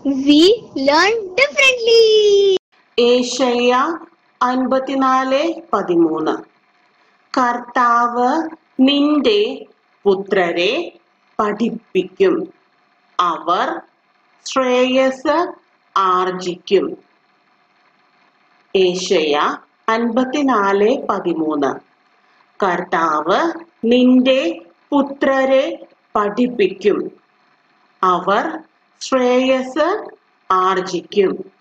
we learn differently. Asia അൻപത്തിനാല് പതിമൂന്ന് കർത്താവ് നിന്റെ പുത്രരെ പഠിപ്പിക്കും അവർ ശ്രേയസ് ആർജിക്കും ഏഷ്യ അൻപത്തിനാല് പതിമൂന്ന് കർത്താവ് നിന്റെ പുത്രരെ പഠിപ്പിക്കും അവർ ശ്രേയസ് ആർജിക്കും